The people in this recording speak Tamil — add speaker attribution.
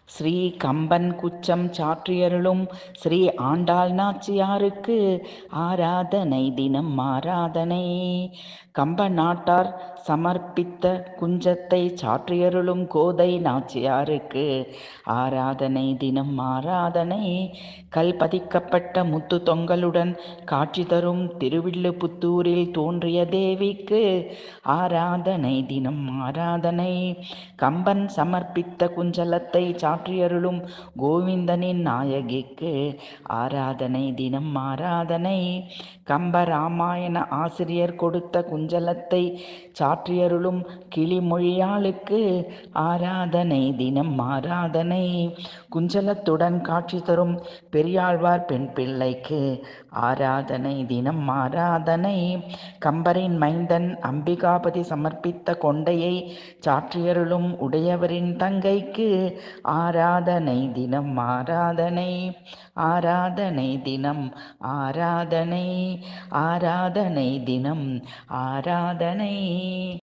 Speaker 1: ஸ்ரீ கம்பன் குச்சம் சாற்றியருளும் ஸ்ரீ ஆண்டாள் நாச்சியாருக்கு ஆராதனை தினம் ஆராதனை கம்ப நாட்டார் சமர்ப்பித்த குஞ்சத்தை சாற்றியருளும் கோதை நாச்சியாருக்கு ஆராதனை தினம் ஆராதனை கல் பதிக்கப்பட்ட முத்து தொங்கலுடன் காட்சி தரும் திருவில்லுபுத்தூரில் தோன்றிய தேவிக்கு ஆராதனை தினம் ஆராதனை கம்பன் சமர்ப்பித்த குஞ்சலத்தை சாற்றியருளும் கோவிந்தனின் நாயகிக்கு ஆராதனை தினம் ஆராதனை கம்ப ராமாயண ஆசிரியர் கொடுத்த குஞ்சலத்தை சாற்றியருளும் கிளிமொழியாளுக்கு ஆராதனை தினம் ஆராதனை குஞ்சலத்துடன் காட்சி தரும் பெரியாழ்வார் பெண் பிள்ளைக்கு ஆராதனை தினம் ஆராதனை கம்பரின் மைந்தன் அம்பிகாபதி சமர்ப்பித்த கொண்டையை சாற்றியருளும் உடையவரின் தங்கைக்கு ஆராதனை தினம் ஆராதனை ஆராதனை தினம் ஆராதனை ஆராதனை தினம் ஆராதனை